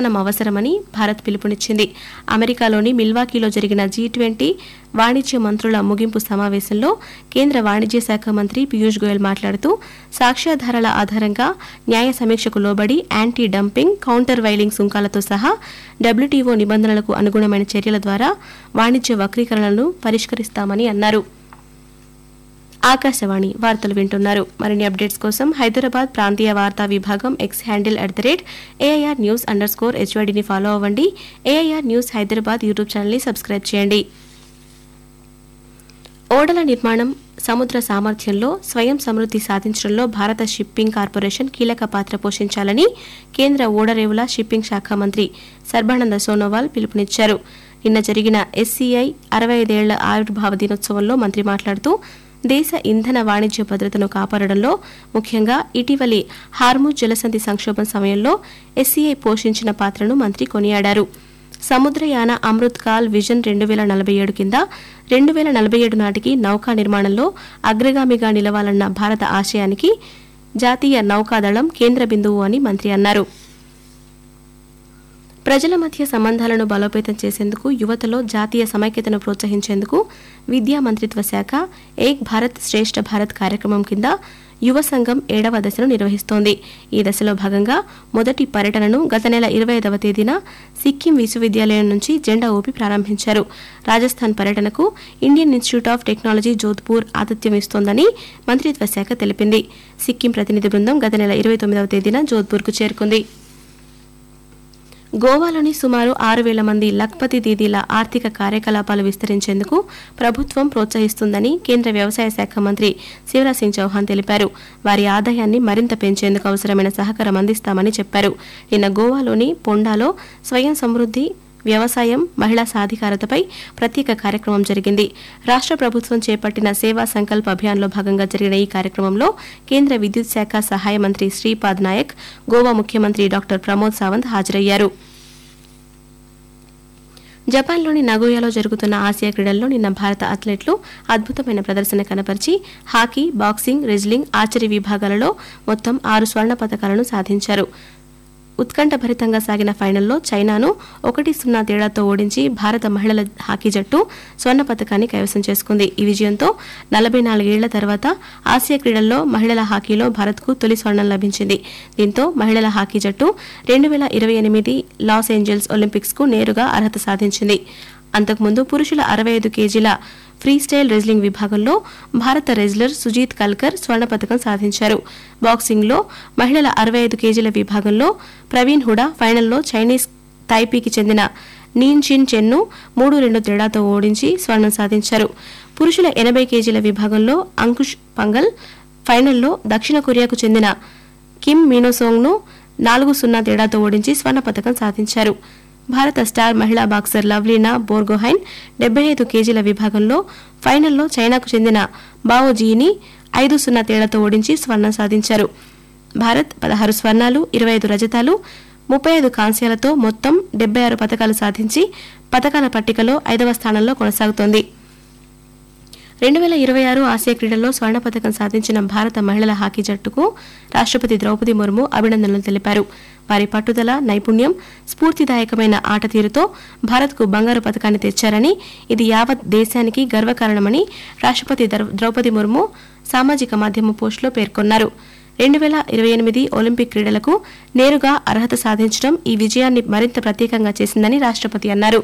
సహనం అవసరమని భారత్ పిలుపునిచ్చింది అమెరికాలోని మిల్వాకీలో జరిగిన జీ ట్వంటీ వాణిజ్య మంత్రుల ముగింపు సమావేశంలో కేంద్ర వాణిజ్య శాఖ మంత్రి పీయూష్ గోయల్ మాట్లాడుతూ సాక్ష్యాధారాల ఆధారంగా న్యాయ సమీక్షకు లోబడి యాంటీ డంపింగ్ కౌంటర్ వైలింగ్ సుంకాలతో సహా డబ్ల్యూటీఓ నిబంధనలకు అనుగుణమైన చర్యల ద్వారా వాణిజ్య వక్రీకరణలను పరిష్కరిస్తామని అన్నారు ఆకాశవాణి వార్తలు వింటున్నారు మరిన్ని అప్డేట్స్ కోసం హైదరాబాద్ ప్రాంతీయ వార్తా విభాగం X handle at the rate AIR news underscore హెచ్వైడిని ఫాలో అవ్వండి ఏఐఆర్ న్యూస్ హైదరాబాద్ యూట్యూబ్ ఛానల్ని సబ్స్క్రైబ్ చేయండి ఓడల నిర్మాణం సముద్ర సామర్థ్యంలో స్వయం సమృద్ధి సాధించడంలో భారత షిప్పింగ్ కార్పొరేషన్ కీలక పాత్ర పోషించాలని కేంద్ర ఓడరేవుల షిప్పింగ్ శాఖ మంత్రి సర్బానంద సోనోవాల్ పిలుపునిచ్చారు నిన్న జరిగిన ఎస్సీఐ అరవై ఐదేళ్ల ఆవిర్భావ దినోత్సవంలో మంత్రి మాట్లాడుతూ దేశ ఇంధన వాణిజ్య భద్రతను కాపాడడంలో ముఖ్యంగా ఇటీవలి హార్ముజ్ జలసంధి సంక్షోభం సమయంలో ఎస్సీఐ పోషించిన పాత్రను మంత్రి కొనియాడారు సముద్రయాన అమృత్ కాల్ విజన్ రెండు వేల నలభై ఏడు కింద రెండు వేల నలభై ఏడు నాటికి నౌకా నిర్మాణంలో అగ్రగామిగా నిలవాలన్న భారత ఆశయానికి జాతీయ నౌకాదళం కేంద్ర బిందువు అని మంత్రి అన్నారు ప్రజల మధ్య సంబంధాలను బలోపేతం చేసేందుకు యువతలో జాతీయ సమైక్యతను ప్రోత్సహించేందుకు విద్యా మంత్రిత్వ శాఖ ఏక్ భారత్ శ్రేష్ఠ భారత్ కార్యక్రమం కింద యువ సంఘం ఏడవ దశను నిర్వహిస్తోంది ఈ దశలో భాగంగా మొదటి పర్యటనను గత నెల ఇరవై ఐదవ తేదీన సిక్కిం విశ్వవిద్యాలయం నుంచి జెండా ఊపి ప్రారంభించారు రాజస్థాన్ పర్యటనకు Indian institute of technology Jodhpur ఆతిథ్యం ఇస్తోందని మంత్రిత్వ శాఖ తెలిపింది సిక్కిం ప్రతినిధి బృందం గత నెల ఇరవై తొమ్మిదవ తేదీన జోధ్పూర్కు చేరుకుంది గోవాలోని సుమారు ఆరు వేల మంది లఖ్పతి దీదీల ఆర్థిక కార్యకలాపాలు విస్తరించేందుకు ప్రభుత్వం ప్రోత్సహిస్తుందని కేంద్ర వ్యవసాయ శాఖ మంత్రి శివరాజ్ సింగ్ చౌహాన్ తెలిపారు వారి ఆదాయాన్ని మరింత పెంచేందుకు అవసరమైన సహకారం అందిస్తామని చెప్పారు నిన్న గోవాలోని పొండాలో స్వయం సమృద్ధి వ్యవసాయం మహిళా సాధికారతపై ప్రత్యేక కార్యక్రమం జరిగింది రాష్ట్ర ప్రభుత్వం చేపట్టిన సేవా సంకల్ప్ అభియాన్లో భాగంగా జరిగిన ఈ కార్యక్రమంలో కేంద్ర విద్యుత్ శాఖ సహాయ మంత్రి శ్రీపాద్ నాయక్ గోవా ముఖ్యమంత్రి డాక్టర్ ప్రమోద్ సావంత్ హాజరయ్యారు జపాన్లోని నగోయాలో జరుగుతున్న ఆసియా క్రీడల్లో నిన్న భారత అథ్లెట్లు అద్భుతమైన ప్రదర్శన కనపరిచి హాకీ బాక్సింగ్ రెజ్లింగ్ ఆర్చరీ విభాగాలలో మొత్తం ఆరు స్వర్ణ పథకాలను సాధించారు ఉత్కంఠభరితంగా సాగిన ఫైనల్లో చైనాను ఒకటి సున్నా తేడాతో ఓడించి భారత మహిళల హాకీ జట్టు స్వర్ణ పథకాన్ని కైవసం చేసుకుంది ఈ విజయంతో నలభై నాలుగేళ్ల తర్వాత ఆసియా క్రీడల్లో మహిళల హాకీలో భారత్కు తొలి స్వర్ణం లభించింది దీంతో మహిళల హాకీ జట్టు రెండు వేల ఇరవై ఎనిమిది లాస్ ఏంజల్స్ ఒలింపిక్స్కు నేరుగా అర్హత సాధించింది అంతకుముందు పురుషుల అరవై ఐదు కేజీల ఫ్రీ స్టైల్ రెజ్లింగ్ విభాగంలో భారత రెజ్లర్ సుజీత్ కల్కర్ స్వర్ణ పథకం సాధించారు బాక్సింగ్లో మహిళల అరవై ఐదు కేజీల విభాగంలో ప్రవీణ్ హుడా ఫైనల్లో చైనీస్ తైపీకి చెందిన నీన్ చిన్ చెన్ను మూడు రెండు తేడాతో ఓడించి స్వర్ణం సాధించారు పురుషుల ఎనభై కేజీల విభాగంలో అంకుష్ పంగల్ ఫైనల్లో దక్షిణ కొరియాకు చెందిన కిమ్ మీనోసోంగ్ను నాలుగు సున్నా తేడాతో ఓడించి స్వర్ణ పథకం సాధించారు భారత స్టార్ మహిళా బాక్సర్ లవ్లీనా బోర్గోహైన్ డెబ్బై ఐదు కేజీల విభాగంలో ఫైనల్లో చైనాకు చెందిన బావోజీని ఐదు సున్నా తేడాతో ఓడించి స్వర్ణం సాధించారు భారత్ పదహారు స్వర్ణాలు ఇరవై ఐదు రజతాలు ముప్పై ఐదు కాంస్యాలతో మొత్తం డెబ్బై ఆరు పథకాలు సాధించి పథకాల పట్టికలో ఐదవ స్థానంలో కొనసాగుతోంది రెండు వేల ఇరవై ఆరు ఆసియా క్రీడల్లో స్వర్ణ పథకం సాధించిన భారత మహిళల హాకీ జట్టుకు రాష్ట్రపతి ద్రౌపది ముర్ము అభినందనలు తెలిపారు వారి పట్టుదల నైపుణ్యం స్ఫూర్తిదాయకమైన ఆట తీరుతో భారత్కు బంగారు పథకాన్ని తెచ్చారని ఇది యావత్ దేశానికి గర్వకారణమని రాష్ట్రపతి ద్రౌ- ద్రౌపది ముర్ము సామాజిక మాధ్యమ పోస్టులో పేర్కొన్నారు రెండు వేల ఇరవై ఎనిమిది ఒలింపిక్ క్రీడలకు నేరుగా అర్హత సాధించడం ఈ విజయాన్ని మరింత ప్రత్యేకంగా చేసిందని రాష్ట్రపతి అన్నారు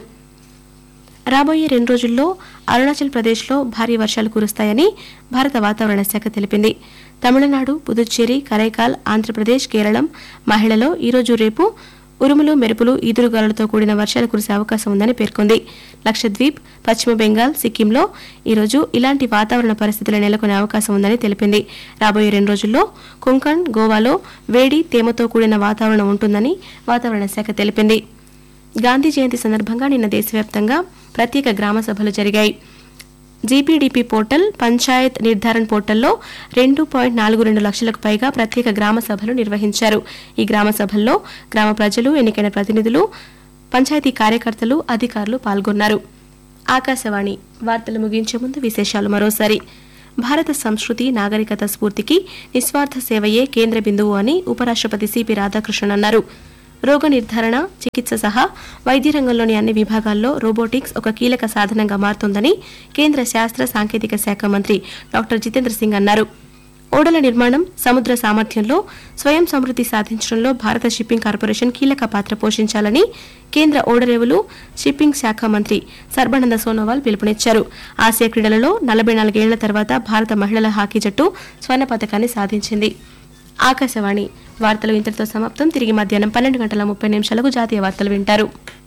రాబోయే రెండు రోజుల్లో అరుణాచల్ ప్రదేశ్లో భారీ వర్షాలు కురుస్తాయని భారత వాతావరణ శాఖ తెలిపింది తమిళనాడు పుదుచ్చేరి కరైకాల్ ఆంధ్రప్రదేశ్ కేరళం మహిళలో ఈరోజు రేపు ఉరుములు మెరుపులు ఈదురుగాలులతో కూడిన వర్షాలు కురిసే అవకాశం ఉందని పేర్కొంది లక్షద్వీప్ పశ్చిమ బెంగాల్ సిక్కింలో ఈరోజు ఇలాంటి వాతావరణ పరిస్థితులు నెలకొనే అవకాశం ఉందని తెలిపింది రాబోయే రెండు రోజుల్లో కొంకణ్ గోవాలో వేడి తేమతో కూడిన వాతావరణం ఉంటుందని వాతావరణ శాఖ తెలిపింది గాంధీ జయంతి సందర్భంగా నిన్న దేశవ్యాప్తంగా ప్రత్యేక గ్రామ సభలు జరిగాయి జీపీడీపీ పోర్టల్ పంచాయత్ నిర్ధారణ పోర్టల్లో రెండు పాయింట్ నాలుగు రెండు లక్షలకు పైగా ప్రత్యేక గ్రామ సభలు నిర్వహించారు ఈ గ్రామ సభల్లో గ్రామ ప్రజలు ఎన్నికైన ప్రతినిధులు పంచాయతీ కార్యకర్తలు అధికారులు పాల్గొన్నారు ఆకాశవాణి వార్తలు ముగించే ముందు విశేషాలు మరోసారి భారత సంస్కృతి నాగరికత స్ఫూర్తికి నిస్వార్థ సేవయే కేంద్ర బిందువు అని ఉపరాష్ట్రపతి సిపి రాధాకృష్ణన్ అన్నారు రోగ నిర్ధారణ చికిత్స సహా వైద్య రంగంలోని అన్ని విభాగాల్లో రోబోటిక్స్ ఒక కీలక సాధనంగా మారుతోందని కేంద్ర శాస్త్ర సాంకేతిక శాఖ మంత్రి డాక్టర్ జితేంద్ర సింగ్ అన్నారు ఓడల నిర్మాణం సముద్ర సామర్థ్యంలో స్వయం సమృద్ధి సాధించడంలో భారత షిప్పింగ్ కార్పొరేషన్ కీలక పాత్ర పోషించాలని కేంద్ర ఓడరేవులు షిప్పింగ్ శాఖ మంత్రి సర్బానంద సోనోవాల్ పిలుపునిచ్చారు ఆసియా క్రీడలలో నలభై నాలుగేళ్ల తర్వాత భారత మహిళల హాకీ జట్టు స్వర్ణ పథకాన్ని సాధించింది ఆకాశవాణి వార్తలు ఇంతటితో సమాప్తం తిరిగి మధ్యాహ్నం పన్నెండు గంటల ముప్పై నిమిషాలకు జాతీయ వార్తలు వింటారు